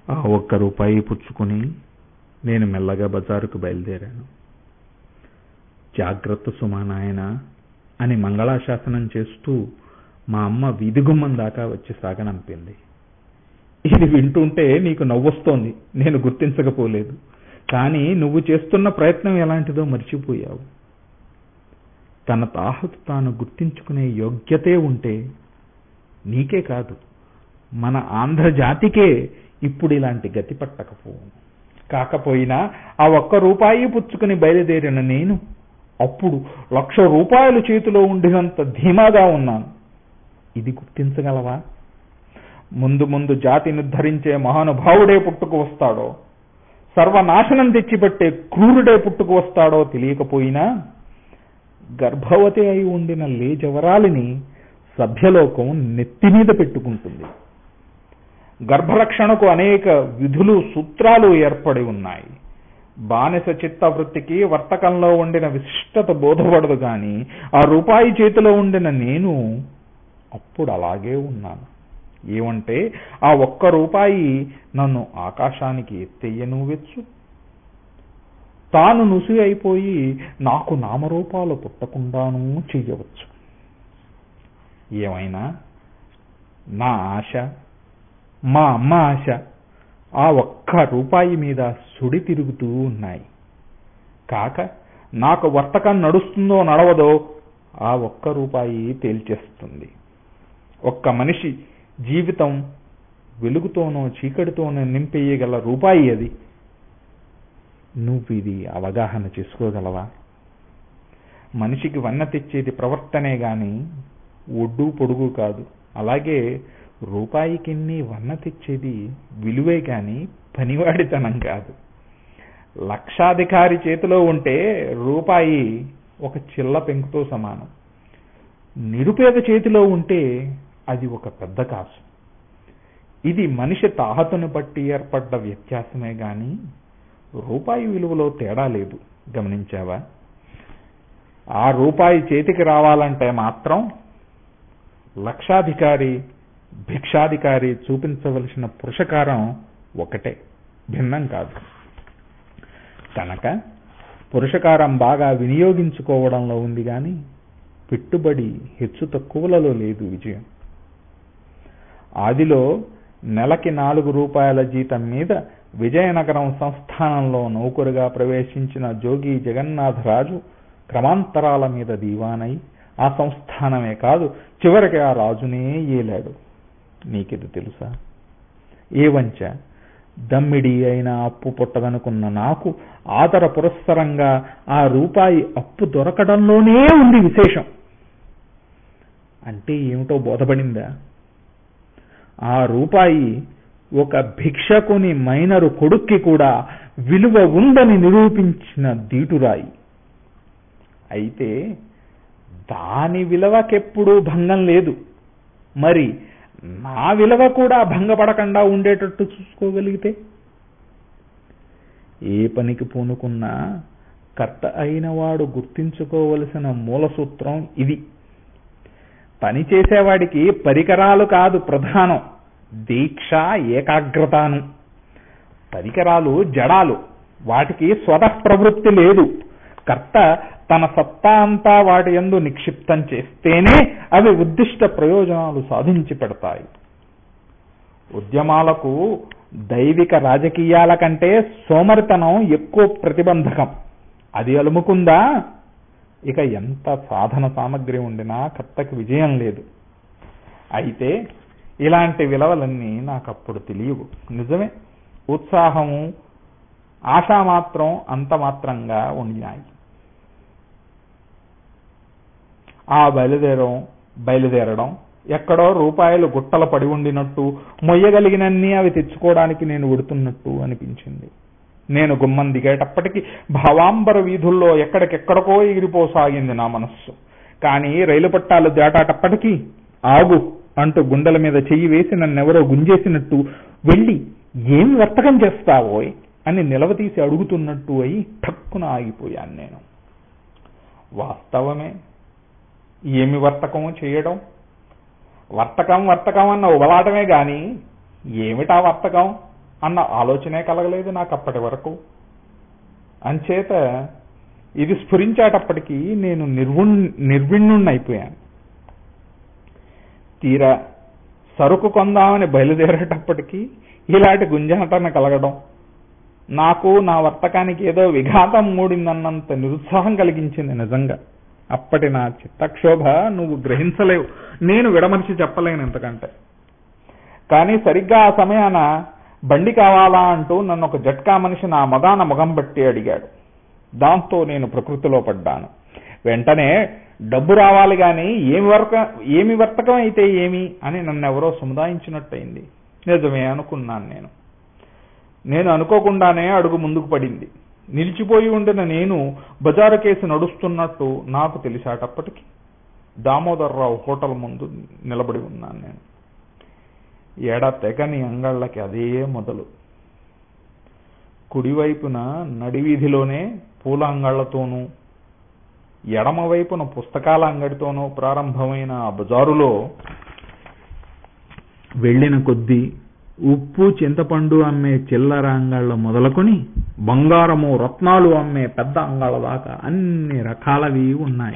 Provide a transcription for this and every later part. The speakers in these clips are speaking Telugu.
ఆ ఒక్క రూపాయి పుచ్చుకుని నేను మెల్లగా బజారుకు బయలుదేరాను జాగ్రత్త సుమా నాయన అని మంగళాశాసనం చేస్తూ మా అమ్మ వీధి గుమ్మం దాకా వచ్చి సాగనంపింది ఇది వింటుంటే నీకు నవ్వొస్తోంది నేను గుర్తించకపోలేదు కానీ నువ్వు చేస్తున్న ప్రయత్నం ఎలాంటిదో మర్చిపోయావు తన తాహతు తాను గుర్తించుకునే యోగ్యతే ఉంటే నీకే కాదు మన ఆంధ్ర జాతికే ఇప్పుడు ఇలాంటి గతి పట్టకపోవు కాకపోయినా ఆ ఒక్క రూపాయి పుచ్చుకుని బయలుదేరిన నేను అప్పుడు లక్ష రూపాయలు చేతిలో ఉండినంత ధీమాగా ఉన్నాను ఇది గుర్తించగలవా ముందు ముందు జాతిని ధరించే మహానుభావుడే పుట్టుకు వస్తాడో సర్వనాశనం తెచ్చిపెట్టే క్రూరుడే పుట్టుకు వస్తాడో తెలియకపోయినా గర్భవతి అయి ఉండిన లేజవరాలిని సభ్యలోకం నెత్తి మీద పెట్టుకుంటుంది గర్భరక్షణకు అనేక విధులు సూత్రాలు ఏర్పడి ఉన్నాయి బానిస చిత్తవృత్తికి వర్తకంలో ఉండిన విశిష్టత బోధపడదు గాని ఆ రూపాయి చేతిలో ఉండిన నేను అప్పుడు అలాగే ఉన్నాను ఏమంటే ఆ ఒక్క రూపాయి నన్ను ఆకాశానికి ఎత్తెయ్యను వెచ్చు తాను నుసి అయిపోయి నాకు నామరూపాలు పుట్టకుండాను చెయ్యవచ్చు ఏమైనా నా ఆశ మా అమ్మ ఆశ ఆ ఒక్క రూపాయి మీద సుడి తిరుగుతూ ఉన్నాయి కాక నాకు వర్తకం నడుస్తుందో నడవదో ఆ ఒక్క రూపాయి తేల్చేస్తుంది ఒక్క మనిషి జీవితం వెలుగుతోనో చీకటితోనో నింపేయగల రూపాయి అది నువ్వు ఇది అవగాహన చేసుకోగలవా మనిషికి వన్న తెచ్చేది ప్రవర్తనే గాని ఒడ్డు పొడుగు కాదు అలాగే రూపాయికిన్ని వన్న తెచ్చేది విలువే గాని పనివాడితనం కాదు లక్షాధికారి చేతిలో ఉంటే రూపాయి ఒక చిల్ల పెంకుతో సమానం నిరుపేద చేతిలో ఉంటే అది ఒక పెద్ద కాసు ఇది మనిషి తాహతును బట్టి ఏర్పడ్డ వ్యత్యాసమే గాని రూపాయి విలువలో తేడా లేదు గమనించావా ఆ రూపాయి చేతికి రావాలంటే మాత్రం లక్షాధికారి భిక్షాధికారి చూపించవలసిన పురుషకారం ఒకటే భిన్నం కాదు కనుక పురుషకారం బాగా వినియోగించుకోవడంలో ఉంది కానీ పెట్టుబడి హెచ్చు తక్కువలలో లేదు విజయం ఆదిలో నెలకి నాలుగు రూపాయల జీతం మీద విజయనగరం సంస్థానంలో నౌకరుగా ప్రవేశించిన జోగి జగన్నాథరాజు క్రమాంతరాల మీద దీవానై ఆ సంస్థానమే కాదు చివరికి ఆ రాజునే ఏలాడు నీకిది తెలుసా ఏ వంచ దమ్మిడి అయిన అప్పు పుట్టదనుకున్న నాకు ఆదర పురస్సరంగా ఆ రూపాయి అప్పు దొరకడంలోనే ఉంది విశేషం అంటే ఏమిటో బోధపడిందా ఆ రూపాయి ఒక భిక్షకుని మైనరు కొడుక్కి కూడా విలువ ఉందని నిరూపించిన దీటురాయి అయితే దాని విలువకెప్పుడూ భంగం లేదు మరి నా విలువ కూడా భంగపడకుండా ఉండేటట్టు చూసుకోగలిగితే ఏ పనికి పూనుకున్నా కర్త అయిన వాడు గుర్తించుకోవలసిన మూల సూత్రం ఇది పని చేసేవాడికి పరికరాలు కాదు ప్రధానం దీక్ష ఏకాగ్రతను పరికరాలు జడాలు వాటికి స్వతః ప్రవృత్తి లేదు కర్త తన సత్తా అంతా వాటి యందు నిక్షిప్తం చేస్తేనే అవి ఉద్దిష్ట ప్రయోజనాలు సాధించి పెడతాయి ఉద్యమాలకు దైవిక రాజకీయాల కంటే సోమరితనం ఎక్కువ ప్రతిబంధకం అది అలుముకుందా ఇక ఎంత సాధన సామగ్రి ఉండినా కర్తకి విజయం లేదు అయితే ఇలాంటి విలువలన్నీ నాకు అప్పుడు తెలియవు నిజమే ఉత్సాహము ఆశ మాత్రం అంత మాత్రంగా ఉన్నాయి ఆ బయలుదేరం బయలుదేరడం ఎక్కడో రూపాయలు గుట్టలు పడి ఉండినట్టు మొయ్యగలిగినన్ని అవి తెచ్చుకోవడానికి నేను ఉడుతున్నట్టు అనిపించింది నేను గుమ్మం దిగేటప్పటికి భావాంబర వీధుల్లో ఎక్కడికెక్కడికో ఎగిరిపోసాగింది నా మనస్సు కానీ రైలు పట్టాలు దాటాటప్పటికీ ఆగు అంటూ గుండెల మీద చెయ్యి వేసి నన్నెవరో గుంజేసినట్టు వెళ్ళి ఏం వర్తకం చేస్తావోయ్ అని నిలవతీసి అడుగుతున్నట్టు అయి ఠక్కున ఆగిపోయాను నేను వాస్తవమే ఏమి వర్తకము చేయడం వర్తకం వర్తకం అన్న ఉబలాటమే గాని ఏమిటా వర్తకం అన్న ఆలోచనే కలగలేదు నాకు అప్పటి వరకు అంచేత ఇది స్ఫురించేటప్పటికీ నేను నిర్వు నిర్విణ్ణుణ్ణైపోయాను తీరా సరుకు కొందామని బయలుదేరేటప్పటికీ ఇలాంటి గుంజాటన కలగడం నాకు నా వర్తకానికి ఏదో విఘాతం మూడిందన్నంత నిరుత్సాహం కలిగించింది నిజంగా అప్పటి నా చిత్తక్షోభ నువ్వు గ్రహించలేవు నేను విడమర్చి చెప్పలేను ఎంతకంటే కానీ సరిగ్గా ఆ సమయాన బండి కావాలా అంటూ నన్ను ఒక జట్కా మనిషి నా మగాన ముఖం బట్టి అడిగాడు దాంతో నేను ప్రకృతిలో పడ్డాను వెంటనే డబ్బు రావాలి గాని ఏమి వర్క ఏమి వర్తకం అయితే ఏమి అని నన్ను ఎవరో సముదాయించినట్టయింది నిజమే అనుకున్నాను నేను నేను అనుకోకుండానే అడుగు ముందుకు పడింది నిలిచిపోయి ఉండిన నేను బజారు కేసు నడుస్తున్నట్టు నాకు తెలిసేటప్పటికి దామోదర్రావు హోటల్ ముందు నిలబడి ఉన్నాను నేను ఎడ తెగని అంగళ్ళకి అదే మొదలు కుడివైపున నడివీధిలోనే పూల అంగళ్లతోనూ ఎడమవైపున పుస్తకాల అంగడితోనూ ప్రారంభమైన ఆ బజారులో వెళ్ళిన కొద్దీ ఉప్పు చింతపండు అమ్మే చిల్లర అంగళ్ళ మొదలుకొని బంగారము రత్నాలు అమ్మే పెద్ద అంగళ్ళ దాకా అన్ని రకాలవి ఉన్నాయి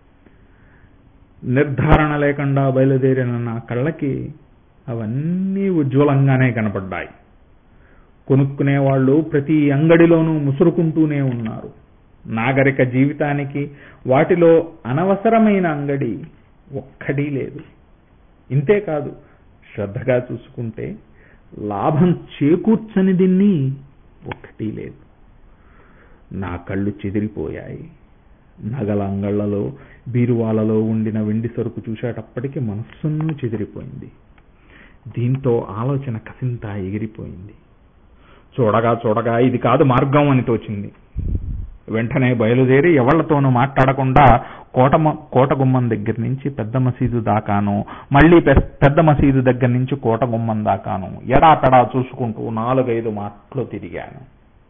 నిర్ధారణ లేకుండా బయలుదేరిన నా కళ్ళకి అవన్నీ ఉజ్వలంగానే కనపడ్డాయి కొనుక్కునే వాళ్ళు ప్రతి అంగడిలోనూ ముసురుకుంటూనే ఉన్నారు నాగరిక జీవితానికి వాటిలో అనవసరమైన అంగడి ఒక్కడీ లేదు ఇంతేకాదు శ్రద్ధగా చూసుకుంటే లాభం చేకూర్చని దీన్ని ఒక్కటి లేదు నా కళ్ళు చెదిరిపోయాయి నగల అంగళ్లలో బీరువాలలో ఉండిన వెండి సరుకు చూసేటప్పటికి మనస్సును చెదిరిపోయింది దీంతో ఆలోచన కసింతా ఎగిరిపోయింది చూడగా చూడగా ఇది కాదు మార్గం అని తోచింది వెంటనే బయలుదేరి ఎవళ్లతోనూ మాట్లాడకుండా కోట కోట గుమ్మం దగ్గర నుంచి పెద్ద మసీదు దాకాను మళ్ళీ పెద్ద మసీదు దగ్గర నుంచి కోట గుమ్మం దాకాను ఎడాపెడా చూసుకుంటూ నాలుగైదు మాటలు తిరిగాను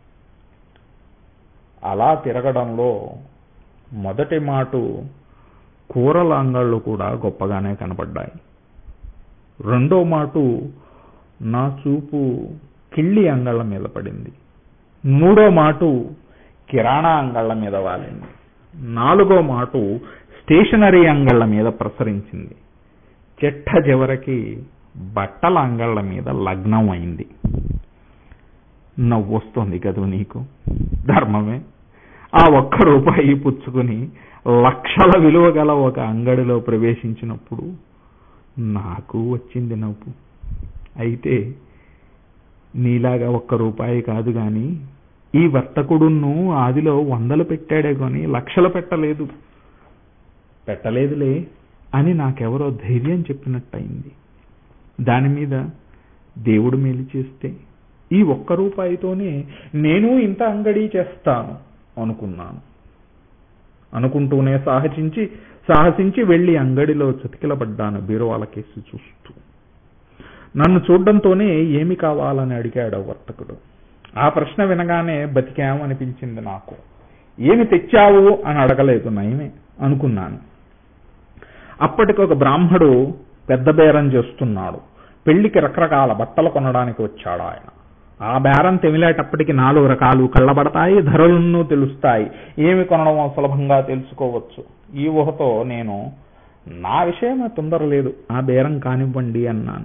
అలా తిరగడంలో మొదటి మాటు కూరల అంగళ్ళు కూడా గొప్పగానే కనపడ్డాయి రెండో మాటు నా చూపు కిళ్ళి అంగళ్ళ మీద పడింది మూడో మాటు కిరాణా అంగళ్ళ మీద వాలింది నాలుగో మాటు స్టేషనరీ అంగళ్ళ మీద ప్రసరించింది చిట్ట చివరికి బట్టల అంగళ్ళ మీద లగ్నం అయింది నవ్వొస్తుంది కదూ నీకు ధర్మమే ఆ ఒక్క రూపాయి పుచ్చుకుని లక్షల విలువ గల ఒక అంగడిలో ప్రవేశించినప్పుడు నాకు వచ్చింది నవ్వు అయితే నీలాగా ఒక్క రూపాయి కాదు గాని ఈ వర్తకుడును ఆదిలో వందలు పెట్టాడే కొని లక్షలు పెట్టలేదు పెట్టలేదులే అని నాకెవరో ధైర్యం చెప్పినట్టయింది దాని మీద దేవుడు మేలు చేస్తే ఈ ఒక్క రూపాయితోనే నేను ఇంత అంగడి చేస్తాను అనుకున్నాను అనుకుంటూనే సాహసించి సాహసించి వెళ్లి అంగడిలో చతికిలబడ్డాను బీరువాల కేసు చూస్తూ నన్ను చూడడంతోనే ఏమి కావాలని అడిగాడు వర్తకుడు ఆ ప్రశ్న వినగానే బతికామనిపించింది నాకు ఏమి తెచ్చావు అని అడగలేదు నయమే అనుకున్నాను అప్పటికి ఒక బ్రాహ్మడు పెద్ద బేరం చేస్తున్నాడు పెళ్లికి రకరకాల బట్టలు కొనడానికి వచ్చాడు ఆయన ఆ బేరం తెమిలేటప్పటికి నాలుగు రకాలు కళ్ళబడతాయి ధరలను తెలుస్తాయి ఏమి కొనడమో సులభంగా తెలుసుకోవచ్చు ఈ ఊహతో నేను నా విషయమే తొందర లేదు ఆ బేరం కానివ్వండి అన్నాను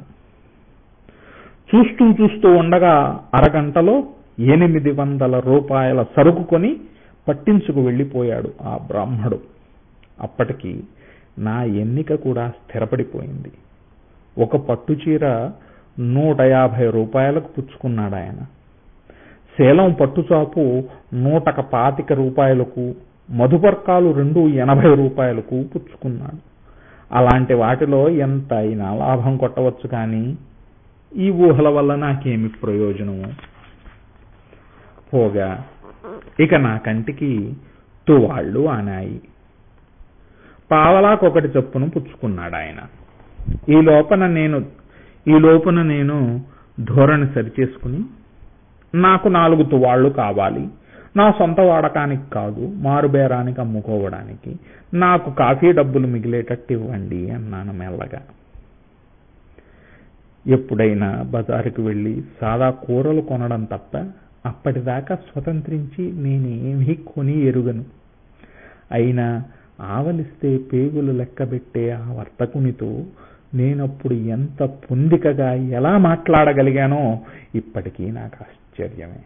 చూస్తూ చూస్తూ ఉండగా అరగంటలో ఎనిమిది వందల రూపాయల సరుకు కొని పట్టించుకు వెళ్ళిపోయాడు ఆ బ్రాహ్మడు అప్పటికి నా ఎన్నిక కూడా స్థిరపడిపోయింది ఒక పట్టుచీర నూట యాభై రూపాయలకు పుచ్చుకున్నాడు ఆయన సేలం పట్టుచాపు నూటక పాతిక రూపాయలకు మధుపర్కాలు రెండు ఎనభై రూపాయలకు పుచ్చుకున్నాడు అలాంటి వాటిలో ఎంత అయినా లాభం కొట్టవచ్చు కానీ ఈ ఊహల వల్ల నాకేమి ప్రయోజనము పోగా ఇక నా కంటికి తువాళ్ళు ఆనాయి పావలాకొకటి చొప్పును పుచ్చుకున్నాడు ఆయన ఈ లోపల నేను ఈ లోపున నేను ధోరణి సరిచేసుకుని నాకు నాలుగు తువాళ్ళు కావాలి నా సొంత వాడకానికి కాదు మారుబేరానికి అమ్ముకోవడానికి నాకు కాఫీ డబ్బులు మిగిలేటట్టు ఇవ్వండి అన్నాను మెల్లగా ఎప్పుడైనా బజారుకు వెళ్ళి సాదా కూరలు కొనడం తప్ప అప్పటిదాకా స్వతంత్రించి నేనేమీ కొని ఎరుగను అయినా ఆవలిస్తే పేగులు లెక్కబెట్టే ఆ వర్తకునితో నేనప్పుడు ఎంత పొందికగా ఎలా మాట్లాడగలిగానో ఇప్పటికీ నాకు ఆశ్చర్యమే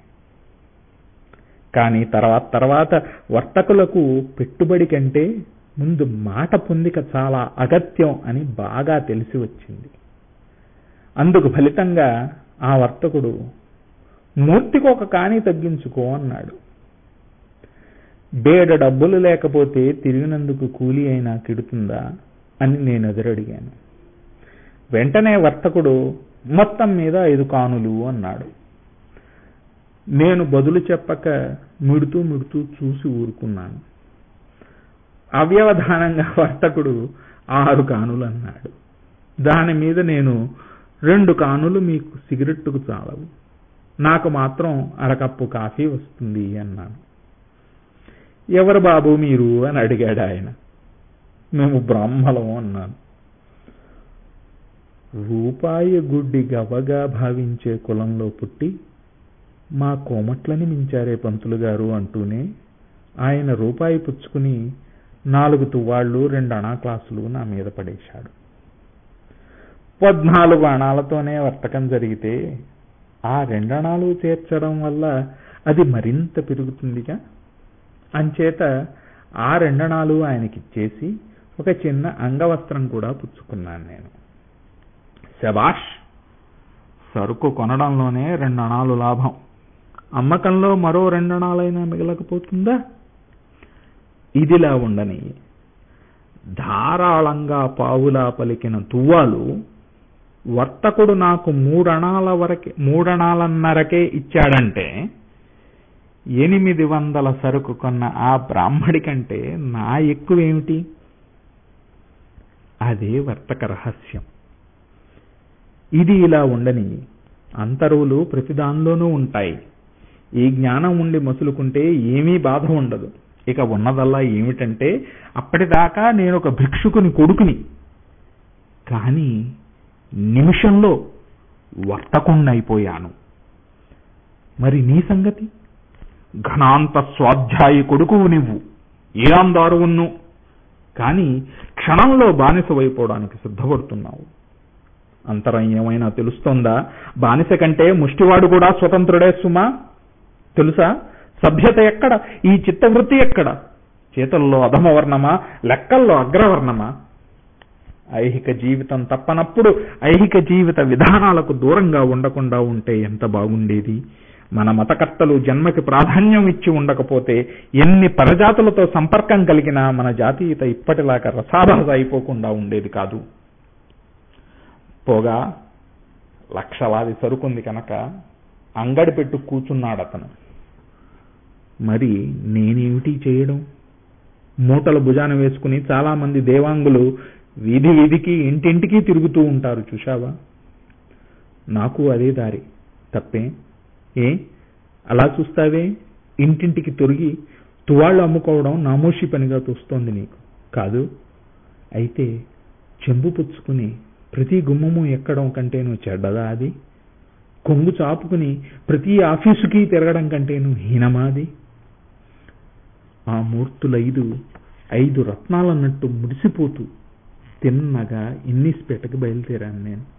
కానీ తర్వాత తర్వాత వర్తకులకు పెట్టుబడి కంటే ముందు మాట పొందిక చాలా అగత్యం అని బాగా తెలిసి వచ్చింది అందుకు ఫలితంగా ఆ వర్తకుడు మూర్తికి ఒక కాని తగ్గించుకో అన్నాడు బేడ డబ్బులు లేకపోతే తిరిగినందుకు కూలి అయినా కిడుతుందా అని నేను ఎదురడిగాను వెంటనే వర్తకుడు మొత్తం మీద ఐదు కానులు అన్నాడు నేను బదులు చెప్పక మిడుతూ మిడుతూ చూసి ఊరుకున్నాను అవ్యవధానంగా వర్తకుడు ఆరు కానులు అన్నాడు దాని మీద నేను రెండు కానులు మీకు సిగరెట్టుకు చాలవు నాకు మాత్రం అరకప్పు కాఫీ వస్తుంది అన్నాను ఎవరు బాబు మీరు అని అడిగాడు ఆయన మేము బ్రాహ్మలం అన్నాను రూపాయి గుడ్డి గవ్వగా భావించే కులంలో పుట్టి మా కోమట్లని మించారే పంతులు గారు అంటూనే ఆయన రూపాయి పుచ్చుకుని నాలుగు తువ్వాళ్ళు రెండు అణా క్లాసులు నా మీద పడేశాడు పద్నాలుగు అణాలతోనే వర్తకం జరిగితే ఆ రెండణాలు చేర్చడం వల్ల అది మరింత పెరుగుతుందిగా అంచేత ఆ రెండణాలు ఆయనకిచ్చేసి ఒక చిన్న అంగవస్త్రం కూడా పుచ్చుకున్నాను నేను శబాష్ సరుకు కొనడంలోనే రెండణాలు లాభం అమ్మకంలో మరో రెండణాలైనా మిగలకపోతుందా ఇదిలా ఉండని ధారాళంగా పావులా పలికిన తువ్వాలు వర్తకుడు నాకు మూడణాల వరకే మూడణాలన్నరకే ఇచ్చాడంటే ఎనిమిది వందల సరుకు కొన్న ఆ బ్రాహ్మడి కంటే నా ఎక్కువేమిటి అదే వర్తక రహస్యం ఇది ఇలా ఉండని అంతరువులు ప్రతిదానిలోనూ ఉంటాయి ఈ జ్ఞానం ఉండి మసులుకుంటే ఏమీ బాధ ఉండదు ఇక ఉన్నదల్లా ఏమిటంటే అప్పటిదాకా నేను ఒక భిక్షుకుని కొడుకుని కానీ నిమిషంలో వర్తకుండైపోయాను మరి నీ సంగతి ఘనాంత స్వాధ్యాయి కొడుకువు నువ్వు ఏ అందారువును కానీ క్షణంలో బానిసవైపోవడానికి సిద్ధపడుతున్నావు అంతరం ఏమైనా తెలుస్తోందా బానిస కంటే ముష్టివాడు కూడా స్వతంత్రుడే సుమా తెలుసా సభ్యత ఎక్కడ ఈ చిత్తవృత్తి ఎక్కడ చేతల్లో అధమవర్ణమా లెక్కల్లో అగ్రవర్ణమా ఐహిక జీవితం తప్పనప్పుడు ఐహిక జీవిత విధానాలకు దూరంగా ఉండకుండా ఉంటే ఎంత బాగుండేది మన మతకర్తలు జన్మకి ప్రాధాన్యం ఇచ్చి ఉండకపోతే ఎన్ని పరజాతులతో సంపర్కం కలిగినా మన జాతీయత ఇప్పటిలాగా రసాభాస అయిపోకుండా ఉండేది కాదు పోగా లక్షలాది సరుకుంది కనుక అంగడి పెట్టు కూర్చున్నాడు అతను మరి నేనేమిటి చేయడం మూటలు భుజాన వేసుకుని చాలా మంది దేవాంగులు వీధి వీధికి ఇంటింటికి తిరుగుతూ ఉంటారు చూశావా నాకు అదే దారి తప్పే ఏ అలా చూస్తావే ఇంటింటికి తొరిగి తువాళ్ళు అమ్ముకోవడం నామోషి పనిగా తోస్తోంది నీకు కాదు అయితే చెంబు పుచ్చుకుని ప్రతి గుమ్మము ఎక్కడం కంటేను చెడ్డదా అది కొంగు చాపుకుని ప్రతి ఆఫీసుకి తిరగడం కంటేను హీనమాది ఆ మూర్తులైదు ఐదు రత్నాలన్నట్టు ముడిసిపోతూ తిన్నగా ఇన్నిస్పేటకి బయలుదేరాను నేను